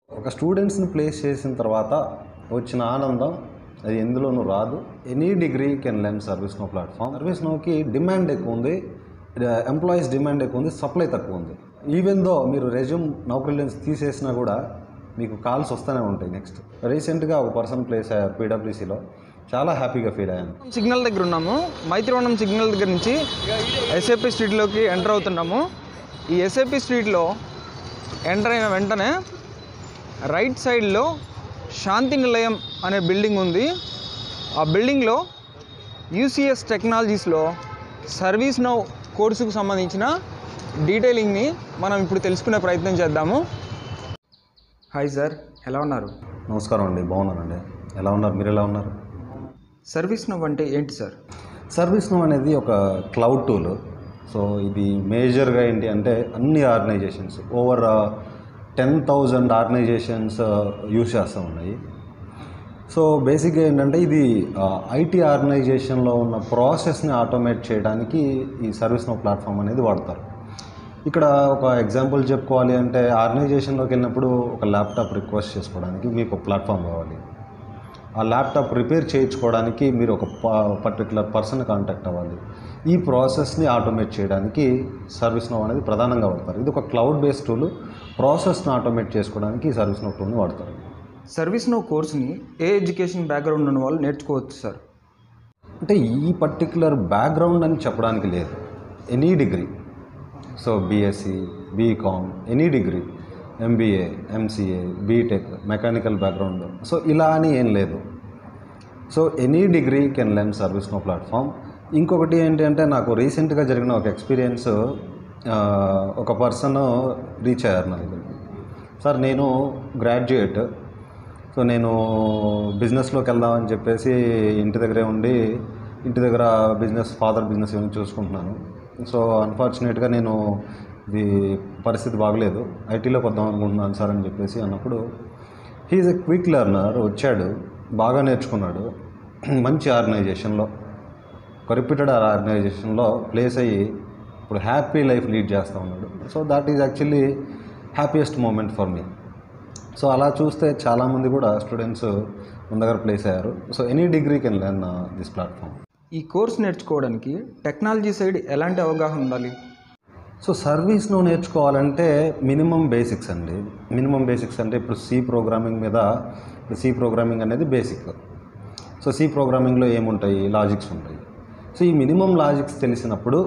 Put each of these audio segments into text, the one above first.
ఒక స్టూడెంట్స్ని ప్లేస్ చేసిన తర్వాత వచ్చిన ఆనందం అది ఎందులోనూ రాదు any degree can learn ServiceNow platform సర్వీస్ నోకి డిమాండ్ ఎక్కువ ఉంది ఎంప్లాయీస్ డిమాండ్ ఎక్కువ ఉంది సప్లై తక్కువ ఉంది ఈవెన్ దో మీరు రెజ్యూమ్ నౌకరీలెన్స్ తీసేసినా కూడా మీకు కాల్స్ వస్తూనే ఉంటాయి నెక్స్ట్ రీసెంట్గా ఒక పర్సన్ ప్లేస్ అయ్యారు పీడబ్ల్యూసీలో చాలా హ్యాపీగా ఫీల్ అయ్యాను సిగ్నల్ దగ్గర ఉన్నాము మైత్రివనం సిగ్నల్ దగ్గర నుంచి ఎస్ఏపి స్ట్రీట్లోకి ఎంటర్ అవుతున్నాము ఈ ఎస్ఏపి స్ట్రీట్లో ఎంటర్ అయిన వెంటనే రైట్ సైడ్లో శాంతి నిలయం అనే బిల్డింగ్ ఉంది ఆ బిల్డింగ్లో యూసిఎస్ టెక్నాలజీస్లో సర్వీస్ నౌ కోర్సుకు సంబంధించిన డీటెయిలింగ్ని మనం ఇప్పుడు తెలుసుకునే ప్రయత్నం చేద్దాము హాయ్ సార్ ఎలా ఉన్నారు నమస్కారం అండి బాగున్నానండి ఎలా ఉన్నారు మీరు ఎలా ఉన్నారు సర్వీస్ నౌ అంటే ఏంటి సార్ సర్వీస్ నో అనేది ఒక క్లౌడ్ టూల్ సో ఇది మేజర్గా ఏంటి అంటే అన్ని organisations over ten thousand organisations use చేస్తూ ఉన్నాయి సో బేసిక్గా ఏంటంటే ఇది ఐటీ ఆర్గనైజేషన్లో ఉన్న ప్రాసెస్ని ఆటోమేట్ చేయడానికి ఈ సర్వీస్ నో ప్లాట్ఫామ్ అనేది వాడతారు ఇక్కడ ఒక ఎగ్జాంపుల్ చెప్పుకోవాలి అంటే ఆర్గనైజేషన్లోకి వెళ్ళినప్పుడు ఒక ల్యాప్టాప్ రిక్వెస్ట్ చేసుకోవడానికి మీకు ఒక ప్లాట్ఫామ్ కావాలి ఆ ల్యాప్టాప్ రిపేర్ చేయించుకోవడానికి మీరు ఒక పర్టికులర్ పర్సన్ కాంటాక్ట్ అవ్వాలి ఈ ప్రాసెస్ని ఆటోమేట్ చేయడానికి సర్వీస్ నో అనేది ప్రధానంగా వాడతారు ఇది ఒక క్లౌడ్ బేస్డ్ టూల్ ప్రాసెస్ని ఆటోమేట్ చేసుకోవడానికి ఈ సర్వీస్ నో టూల్ని వాడతారు సర్వీస్ నో కోర్స్ని ఏ ఎడ్యుకేషన్ బ్యాక్గ్రౌండ్ ఉన్న వాళ్ళు నేర్చుకోవచ్చు సార్ అంటే ఈ పర్టికులర్ బ్యాక్గ్రౌండ్ అని చెప్పడానికి లేదు any degree so BSc BCom any degree MBA MCA BTech mechanical background so ఇలా అని ఏం లేదు so any degree can learn ServiceNow platform ఇంకొకటి ఏంటి అంటే నాకు రీసెంట్గా జరిగిన ఒక ఎక్స్పీరియన్స్ ఒక పర్సన్ రీచ్ అయ్యారు నా దగ్గరికి సార్ నేను గ్రాడ్యుయేట్ సో నేను బిజినెస్లోకి వెళ్దామని చెప్పేసి ఇంటి దగ్గరే ఉండి ఇంటి దగ్గర బిజినెస్ ఫాదర్ బిజినెస్ ఏమైనా చూసుకుంటున్నాను సో అన్ఫార్చునేట్గా నేను ఇది పరిస్థితి బాగలేదు ఐటీలోకి వద్దాం అనుకుంటున్నాను సార్ అని చెప్పేసి అన్నప్పుడు హీఈస్ ఎ క్విక్ లెర్నర్ వచ్చాడు బాగా నేర్చుకున్నాడు మంచి ఆర్గనైజేషన్లో ఒక రిపీటెడ్ ఆర్గనైజేషన్లో ప్లేస్ అయ్యి ఇప్పుడు హ్యాపీ లైఫ్ లీడ్ చేస్తూ ఉన్నాడు so that is actually happiest moment for me so అలా చూస్తే చాలామంది కూడా స్టూడెంట్స్ మన దగ్గర ప్లేస్ అయ్యారు so any degree can learn this platform ఈ కోర్స్ నేర్చుకోవడానికి టెక్నాలజీ సైడ్ ఎలాంటి అవగాహన ఉండాలి సో సర్వీస్ను నేర్చుకోవాలంటే మినిమం బేసిక్స్ అండి మినిమం బేసిక్స్ అంటే ఇప్పుడు సి ప్రోగ్రామింగ్ మీద ఇప్పుడు సి ప్రోగ్రామింగ్ అనేది బేసిక్ సో సి ప్రోగ్రామింగ్లో ఏముంటాయి లాజిక్స్ ఉంటాయి సో ఈ మినిమం లాజిక్స్ తెలిసినప్పుడు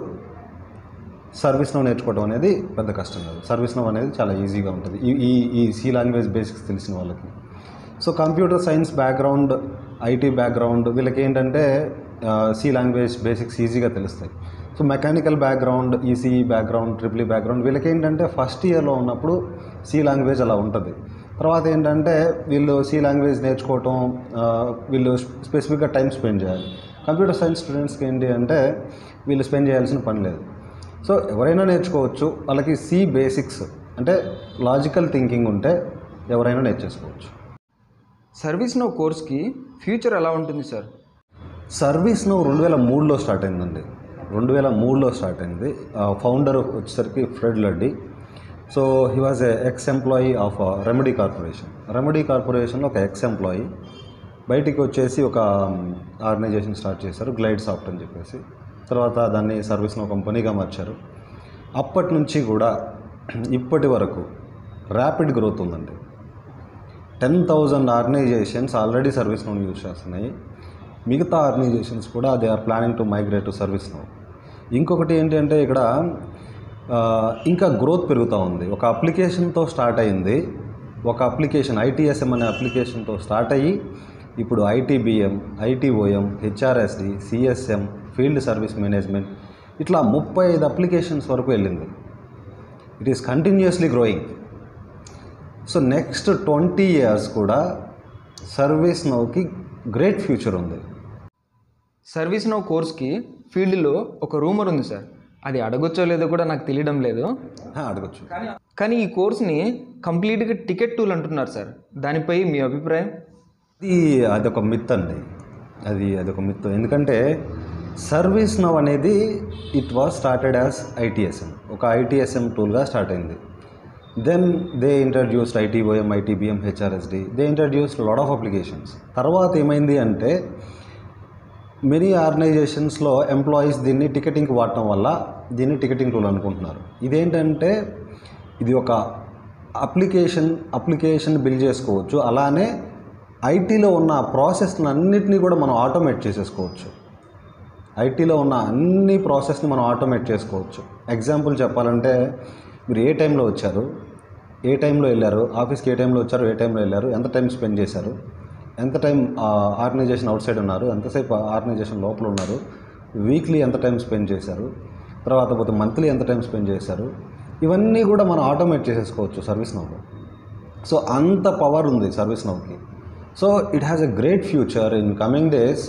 సర్వీస్ నో నేర్చుకోవడం అనేది పెద్ద కష్టం కాదు సర్వీస్ నో అనేది చాలా ఈజీగా ఉంటుంది ఈ ఈ ఈ సి లాంగ్వేజ్ బేసిక్స్ తెలిసిన వాళ్ళకి so computer science background IT background వీళ్ళకి ఏంటంటే సి లాంగ్వేజ్ బేసిక్స్ ఈజీగా తెలుస్తాయి so mechanical background ECE background triple background వీళ్ళకి ఏంటంటే ఫస్ట్ ఇయర్లో ఉన్నప్పుడు సి లాంగ్వేజ్ అలా ఉంటుంది తర్వాత ఏంటంటే వీళ్ళు సి లాంగ్వేజ్ నేర్చుకోవటం ఆ, వీళ్ళు స్పెసిఫిక్గా టైం స్పెండ్ చేయాలి కంప్యూటర్ సైన్స్ స్టూడెంట్స్కి ఏంటి అంటే వీళ్ళు స్పెండ్ చేయాల్సిన పని లేదు సో ఎవరైనా నేర్చుకోవచ్చు వాళ్ళకి సి బేసిక్స్ అంటే లాజికల్ థింకింగ్ ఉంటే ఎవరైనా నేర్చేసుకోవచ్చు సర్వీస్ నో కోర్స్కి ఫ్యూచర్ ఎలా ఉంటుంది సార్ సర్వీస్ నువ్వు రెండు వేల మూడులో స్టార్ట్ అయిందండి రెండు వేల మూడులో స్టార్ట్ అయింది ఫౌండర్ వచ్చేసరికి Fred Luddy so he was a ex employee of Remedy Corporation Remedy కార్పొరేషన్లో ఒక ఎక్స్ ఎంప్లాయీ బయటికి వచ్చేసి ఒక ఆర్గనైజేషన్ స్టార్ట్ చేశారు గ్లైడ్ సాఫ్ట్ అని చెప్పేసి తర్వాత దాన్ని సర్వీస్ నో కంపెనీగా మార్చారు అప్పటి నుంచి కూడా ఇప్పటి వరకు ర్యాపిడ్ గ్రోత్ ఉందండి ten thousand organisations already ServiceNow use చేస్తున్నాయి మిగతా ఆర్గనైజేషన్స్ కూడా they are planning to migrate to ServiceNow ఇంకొకటి ఏంటంటే ఇక్కడ ఆ, ఇంకా గ్రోత్ పెరుగుతూ ఉంది ఒక అప్లికేషన్తో స్టార్ట్ అయింది ఒక అప్లికేషన్ ఐటీఎస్ఎం అనే అప్లికేషన్తో స్టార్ట్ అయ్యి ఇప్పుడు ITBM ITOM HRSD CSM field service management ఇట్లా ముప్పై ఐదు అప్లికేషన్స్ వరకు వెళ్ళింది it is continuously growing so next twenty years కూడా సర్వీస్ నోకి గ్రేట్ ఫ్యూచర్ ఉంది సర్వీస్ నో కోర్స్కి ఫీల్డ్లో ఒక రూమర్ ఉంది సార్ అది అడగొచ్చో లేదో కూడా నాకు తెలియడం లేదు హా, అడగచ్చు కానీ ఈ కోర్స్ని కంప్లీట్గా టికెట్ టూల్ అంటున్నారు సార్ దానిపై మీ అభిప్రాయం ఇది అదొక మిత్ అండి అది అదొక మిత్ ఎందుకంటే సర్వీస్ నవ్ అనేది it was started as ITSM ఒక ఐటీఎస్ఎం టూల్గా స్టార్ట్ అయింది then they introduced ITOM ITBM HRSD they introduced lot of applications తర్వాత ఏమైంది అంటే మెనీ ఆర్గనైజేషన్స్లో ఎంప్లాయీస్ దీన్ని టికెటింగ్కి వాడటం వల్ల దీన్ని టికెటింగ్ టూల్ అనుకుంటున్నారు ఇదేంటంటే ఇది ఒక అప్లికేషన్ అప్లికేషన్ బిల్డ్ చేసుకోవచ్చు అలానే ఐటీలో ఉన్న ప్రాసెస్ని అన్నిటినీ కూడా మనం ఆటోమేట్ చేసేసుకోవచ్చు ఐటీలో ఉన్న అన్ని ప్రాసెస్ని మనం ఆటోమేట్ చేసుకోవచ్చు ఎగ్జాంపుల్ చెప్పాలంటే మీరు ఏ టైంలో వచ్చారు ఏ టైంలో వెళ్ళారు ఆఫీస్కి ఏ టైంలో వచ్చారు ఏ టైంలో వెళ్ళారు ఎంత టైం స్పెండ్ చేశారు ఎంత టైం ఆర్గనైజేషన్ అవుట్ సైడ్ ఉన్నారు ఎంతసేపు ఆర్గనైజేషన్ లోపల ఉన్నారు వీక్లీ ఎంత టైం స్పెండ్ చేశారు తర్వాత పోతే మంత్లీ ఎంత టైం స్పెండ్ చేశారు ఇవన్నీ కూడా మనం ఆటోమేట్ చేసేసుకోవచ్చు సర్వీస్ నౌలో సో అంత పవర్ ఉంది సర్వీస్ నౌకి so it has a great future in coming days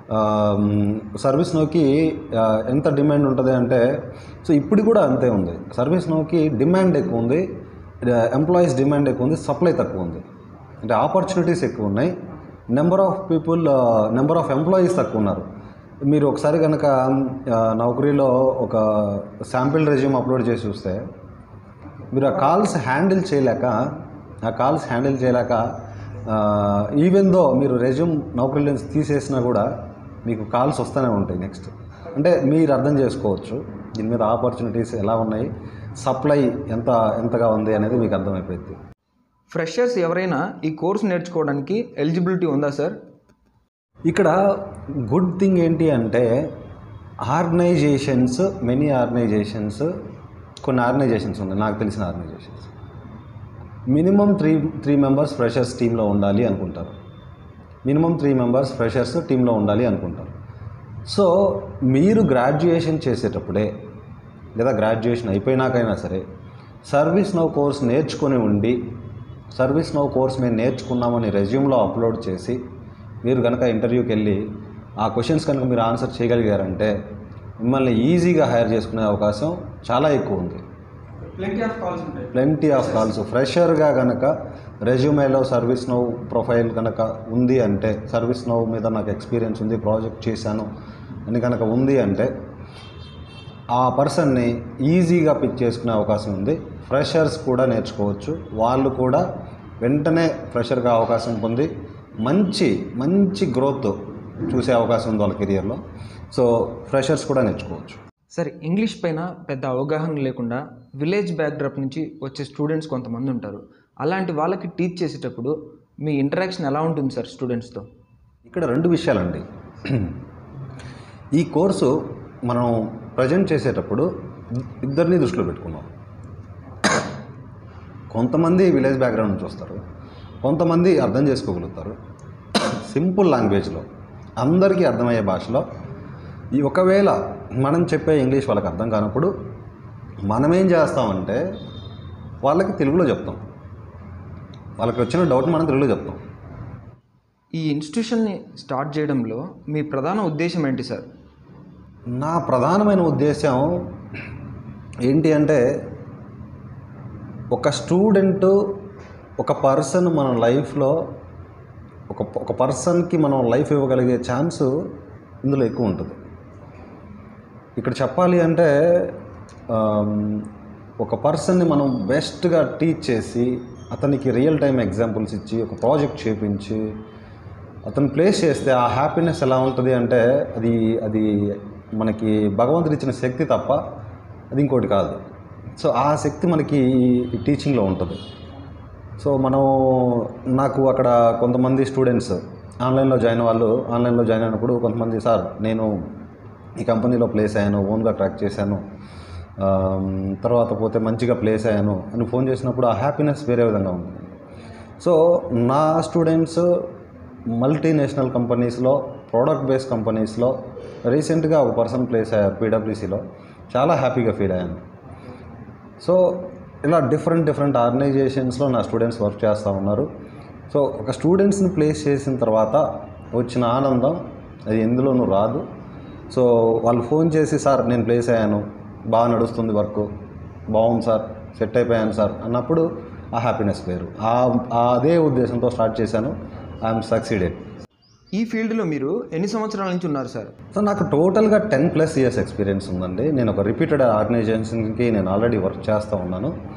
సర్వీస్ నౌకి ఎంత డిమాండ్ ఉంటుంది అంటే సో ఇప్పుడు కూడా అంతే ఉంది సర్వీస్ నౌకి డిమాండ్ ఎక్కువ ఉంది ఎంప్లాయీస్ డిమాండ్ ఎక్కువ ఉంది సప్లై తక్కువ ఉంది అంటే ఆపర్చునిటీస్ ఎక్కువ ఉన్నాయి number of people number of employees తక్కువ ఉన్నారు మీరు ఒకసారి కనుక నౌకరీలో ఒక శాంపిల్ రెజ్యూమ్ అప్లోడ్ చేసి చూస్తే మీరు ఆ కాల్స్ హ్యాండిల్ చేయలేక ఆ కాల్స్ హ్యాండిల్ చేయలేక ఈవెన్ దో మీరు రెజ్యూమ్ నౌకరీ నుంచి తీసేసినా కూడా మీకు కాల్స్ వస్తూనే ఉంటాయి నెక్స్ట్ అంటే మీరు అర్థం చేసుకోవచ్చు దీని మీద ఆపర్చునిటీస్ ఎలా ఉన్నాయి సప్లై ఎంత ఎంతగా ఉంది అనేది మీకు అర్థమైపోయింది ఫ్రెషర్స్ ఎవరైనా ఈ కోర్స్ నేర్చుకోవడానికి ఎలిజిబిలిటీ ఉందా సార్ ఇక్కడ గుడ్ థింగ్ ఏంటి అంటే ఆర్గనైజేషన్స్ మెనీ ఆర్గనైజేషన్స్ కొన్ని ఆర్గనైజేషన్స్ ఉన్నాయి నాకు తెలిసిన organisations minimum three three members freshers టీంలో ఉండాలి అనుకుంటారు మినిమం త్రీ మెంబర్స్ ఫ్రెషర్స్ టీంలో ఉండాలి అనుకుంటారు సో మీరు గ్రాడ్యుయేషన్ చేసేటప్పుడే లేదా గ్రాడ్యుయేషన్ అయిపోయినాకైనా సరే సర్వీస్ నౌ కోర్స్ నేర్చుకొని ఉండి సర్వీస్ నౌ కోర్స్ మేము నేర్చుకున్నామని రెజ్యూమ్లో అప్లోడ్ చేసి మీరు కనుక ఇంటర్వ్యూకి వెళ్ళి ఆ క్వశ్చన్స్ కనుక మీరు ఆన్సర్ చేయగలిగారంటే మిమ్మల్ని ఈజీగా హైర్ చేసుకునే అవకాశం చాలా ఎక్కువ ఉంది ప్లెంటీ ఆఫ్ కాల్స్ ఉంటాయి ప్లెంటీ ఆఫ్ కాల్స్ ఫ్రెషర్గా కనుక రెజ్యూమేలో సర్వీస్ నౌ ప్రొఫైల్ కనుక ఉంది అంటే సర్వీస్ నౌ మీద నాకు ఎక్స్పీరియన్స్ ఉంది ప్రాజెక్ట్ చేశాను అని కనుక ఉంది అంటే ఆ పర్సన్ని ఈజీగా పిక్ చేసుకునే అవకాశం ఉంది ఫ్రెషర్స్ కూడా నేర్చుకోవచ్చు వాళ్ళు కూడా వెంటనే ఫ్రెషర్గా అవకాశం పొంది మంచి మంచి గ్రోత్ చూసే అవకాశం ఉంది వాళ్ళ కెరియర్లో సో ఫ్రెషర్స్ కూడా నేర్చుకోవచ్చు సార్ ఇంగ్లీష్ పైన పెద్ద అవగాహన లేకుండా విలేజ్ బ్యాక్డ్రాప్ నుంచి వచ్చే స్టూడెంట్స్ కొంతమంది ఉంటారు అలాంటి వాళ్ళకి టీచ్ చేసేటప్పుడు మీ ఇంటరాక్షన్ ఎలా ఉంటుంది సార్ స్టూడెంట్స్తో ఇక్కడ రెండు విషయాలండి ఈ కోర్సు మనం ప్రజెంట్ చేసేటప్పుడు ఇద్దరిని దృష్టిలో పెట్టుకున్నాం కొంతమంది విలేజ్ బ్యాక్గ్రౌండ్ నుంచి వస్తారు కొంతమంది అర్థం చేసుకోగలుగుతారు సింపుల్ లాంగ్వేజ్లో అందరికీ అర్థమయ్యే భాషలో ఈ ఒకవేళ మనం చెప్పే ఇంగ్లీష్ వాళ్ళకి అర్థం కానప్పుడు మనం ఏం చేస్తామంటే వాళ్ళకి తెలుగులో చెప్తాం వాళ్ళకి వచ్చిన డౌట్ మనం తెలుగులో చెప్తాం ఈ ఇన్స్టిట్యూషన్ని స్టార్ట్ చేయడంలో మీ ప్రధాన ఉద్దేశం ఏంటి సార్ నా ప్రధానమైన ఉద్దేశం ఏంటి అంటే ఒక స్టూడెంట్ ఒక పర్సన్ మన లైఫ్లో ఒక ఒక పర్సన్కి మనం లైఫ్ ఇవ్వగలిగే ఛాన్స్ ఇందులో ఎక్కువ ఉంటుంది ఇక్కడ చెప్పాలి అంటే ఆమ్, ఒక పర్సన్ని మనం బెస్ట్గా టీచ్ చేసి అతనికి రియల్ టైం ఎగ్జాంపుల్స్ ఇచ్చి ఒక ప్రాజెక్ట్ చేపించి అతను ప్లేస్ చేస్తే ఆ హ్యాపీనెస్ ఎలా ఉంటుంది అంటే అది అది మనకి భగవంతుడు ఇచ్చిన శక్తి తప్ప అది ఇంకోటి కాదు సో ఆ శక్తి మనకి ఈ టీచింగ్లో ఉంటుంది సో మనం నాకు అక్కడ కొంతమంది స్టూడెంట్స్ ఆన్లైన్లో జాయిన్ వాళ్ళు ఆన్లైన్లో జాయిన్ అయినప్పుడు కొంతమంది సార్ నేను ఈ కంపెనీలో ప్లేస్ అయ్యాను ఓన్గా ట్రాక్ చేశాను ఆమ్, తర్వాత పోతే మంచిగా ప్లేస్ అయ్యాను అని ఫోన్ చేసినప్పుడు ఆ హ్యాపీనెస్ వేరే విధంగా ఉంటుంది సో నా స్టూడెంట్స్ మల్టీనేషనల్ కంపెనీస్లో ప్రోడక్ట్ బేస్డ్ కంపెనీస్లో రీసెంట్గా ఒక పర్సన్ ప్లేస్ అయ్యారు పీడబ్ల్యూసీలో చాలా హ్యాపీగా ఫీల్ అయ్యాను సో ఇలా డిఫరెంట్ డిఫరెంట్ ఆర్గనైజేషన్స్లో నా స్టూడెంట్స్ వర్క్ చేస్తూ ఉన్నారు సో ఒక స్టూడెంట్స్ని ప్లేస్ చేసిన తర్వాత వచ్చిన ఆనందం అది ఎందులోనూ రాదు సో వాళ్ళు ఫోన్ చేసి సార్ నేను ప్లేస్ అయ్యాను బాగా నడుస్తుంది వర్క్ బాగుంది సార్ సెట్ అయిపోయాను సార్ అన్నప్పుడు ఆ హ్యాపీనెస్ వేరు ఆ ఆ అదే ఉద్దేశంతో స్టార్ట్ చేశాను ఐఎమ్ సక్సీడెడ్ ఈ ఫీల్డ్లో మీరు ఎన్ని సంవత్సరాల నుంచి ఉన్నారు సార్ సో నాకు టోటల్గా టెన్ ప్లస్ ఇయర్స్ ఎక్స్పీరియన్స్ ఉందండి నేను ఒక రిపీటెడ్ ఆర్గనైజేషన్కి నేను ఆల్రెడీ వర్క్ చేస్తూ ఉన్నాను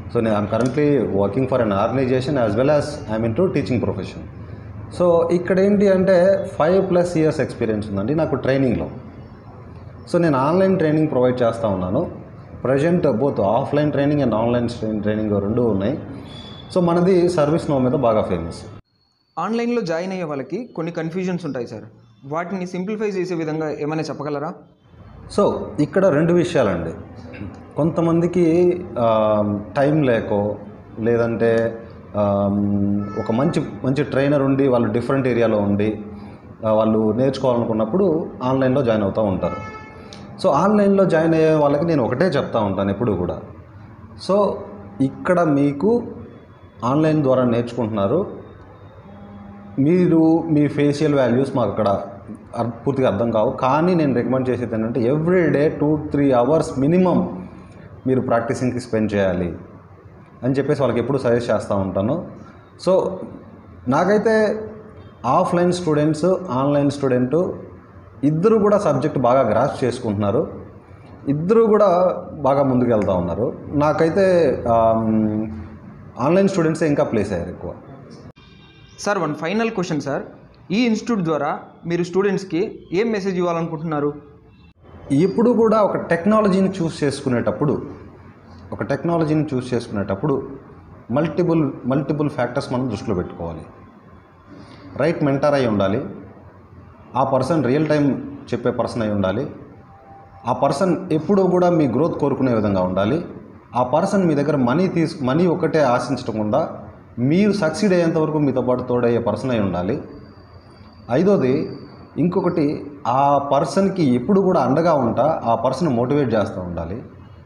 సో నేను I'm currently working for an organisation as well as I'm into teaching profession so ఇక్కడ ఏంటి అంటే ఫైవ్ ప్లస్ ఇయర్స్ ఎక్స్పీరియన్స్ ఉందండి నాకు ట్రైనింగ్లో సో నేను ఆన్లైన్ ట్రైనింగ్ ప్రొవైడ్ చేస్తూ ఉన్నాను present both offline training and online training రెండు ఉన్నాయి సో మనది సర్వీస్ నో మీద బాగా ఫేమస్ ఆన్లైన్లో జాయిన్ అయ్యే వాళ్ళకి కొన్ని కన్ఫ్యూజన్స్ ఉంటాయి సార్ వాటిని సింప్లిఫై చేసే విధంగా ఏమైనా చెప్పగలరా సో ఇక్కడ రెండు విషయాలండి కొంతమందికి టైం లేకో లేదంటే ఆమ్, ఒక మంచి మంచి ట్రైనర్ ఉండి వాళ్ళు డిఫరెంట్ ఏరియాలో ఉండి ఆ, వాళ్ళు నేర్చుకోవాలనుకున్నప్పుడు ఆన్లైన్లో జాయిన్ అవుతూ ఉంటారు సో ఆన్లైన్లో జాయిన్ అయ్యే వాళ్ళకి నేను ఒకటే చెప్తా ఉంటాను ఎప్పుడు కూడా సో ఇక్కడ మీకు ఆన్లైన్ ద్వారా నేర్చుకుంటున్నారు మీరు మీ ఫేషియల్ వాల్యూస్ మాకు అక్కడ అర్- పూర్తిగా అర్థం కావు కానీ నేను రికమెండ్ చేసేది ఏంటంటే every day two three hours minimum మీరు ప్రాక్టీసింగ్కి స్పెండ్ చేయాలి అని చెప్పేసి వాళ్ళకి ఎప్పుడు సజెస్ట్ చేస్తూ ఉంటాను సో నాకైతే ఆఫ్లైన్ స్టూడెంట్స్ ఆన్లైన్ స్టూడెంట్ ఇద్దరు కూడా సబ్జెక్ట్ బాగా గ్రాస్ చేసుకుంటున్నారు ఇద్దరు కూడా బాగా ముందుకు వెళ్తూ ఉన్నారు నాకైతే ఆమ్, ఆన్లైన్ స్టూడెంట్సే ఇంకా ప్లేస్ అయ్యారు ఎక్కువ sir one final question sir ఈ ఇన్స్టిట్యూట్ ద్వారా మీరు స్టూడెంట్స్కి ఏం మెసేజ్ ఇవ్వాలనుకుంటున్నారు ఎప్పుడు కూడా ఒక టెక్నాలజీని చూస్ చేసుకునేటప్పుడు ఒక టెక్నాలజీని చూస్ చేసుకునేటప్పుడు మల్టిపుల్ మల్టిపుల్ ఫ్యాక్టర్స్ మనం దృష్టిలో పెట్టుకోవాలి రైట్ మెంటర్ అయి ఉండాలి ఆ పర్సన్ రియల్ టైం చెప్పే పర్సన్ అయి ఉండాలి ఆ పర్సన్ ఎప్పుడూ కూడా మీ గ్రోత్ కోరుకునే విధంగా ఉండాలి ఆ పర్సన్ మీ దగ్గర మనీ తీసు మనీ ఒకటే ఆశించకుండా మీరు సక్సీడ్ అయ్యేంత వరకు మీతో పాటు తోడయ్యే పర్సన్ అయి ఉండాలి ఐదోది ఇంకొకటి ఆ పర్సన్కి ఎప్పుడు కూడా అండగా ఉంటా ఆ పర్సన్ మోటివేట్ చేస్తూ ఉండాలి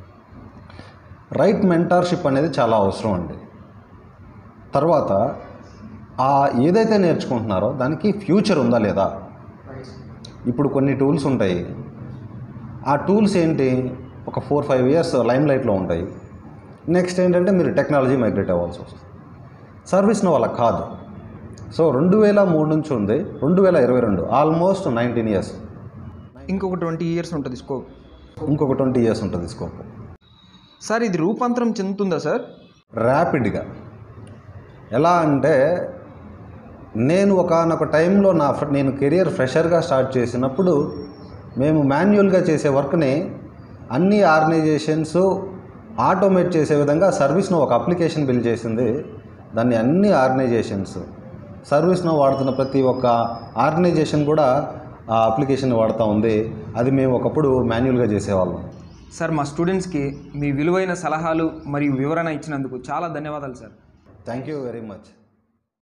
రైట్ మెంటార్షిప్ అనేది చాలా అవసరం అండి తర్వాత ఆ ఏదైతే నేర్చుకుంటున్నారో దానికి ఫ్యూచర్ ఉందా లేదా ఇప్పుడు కొన్ని టూల్స్ ఉంటాయి ఆ టూల్స్ ఏంటి ఒక ఫోర్ ఫైవ్ ఇయర్స్ లైమ్ లైట్లో ఉంటాయి నెక్స్ట్ ఏంటంటే మీరు టెక్నాలజీ మైగ్రేట్ అవ్వాల్సి వస్తుంది సర్వీస్ వాళ్ళ కాదు సో రెండు వేల మూడు నుంచి ఉంది రెండు వేల ఇరవై రెండు ఆల్మోస్ట్ నైన్టీన్ ఇయర్స్ ఇంకొక ట్వంటీ ఇయర్స్ ఉంటుంది స్కోప్ ఇంకొక ట్వంటీ ఇయర్స్ ఉంటుంది స్కోప్ సార్ ఇది రూపాంతరం చెందుతుందా సార్ ర్యాపిడ్గా ఎలా అంటే నేను ఒకనొక టైంలో నా ఫ్ర- నేను కెరియర్ ఫ్రెషర్గా స్టార్ట్ చేసినప్పుడు మేము మాన్యువల్గా చేసే వర్క్ని అన్ని ఆర్గనైజేషన్స్ ఆటోమేట్ చేసే విధంగా సర్వీస్ను ఒక అప్లికేషన్ బిల్డ్ చేసింది దాన్ని అన్ని ఆర్గనైజేషన్స్ సర్వీస్ను వాడుతున్న ప్రతి ఒక్క ఆర్గనైజేషన్ కూడా ఆ అప్లికేషన్ వాడుతూ ఉంది అది మేము ఒకప్పుడు మాన్యువల్గా చేసేవాళ్ళం సార్ మా స్టూడెంట్స్కి మీ విలువైన సలహాలు మరియు వివరణ ఇచ్చినందుకు చాలా ధన్యవాదాలు sir thank you very much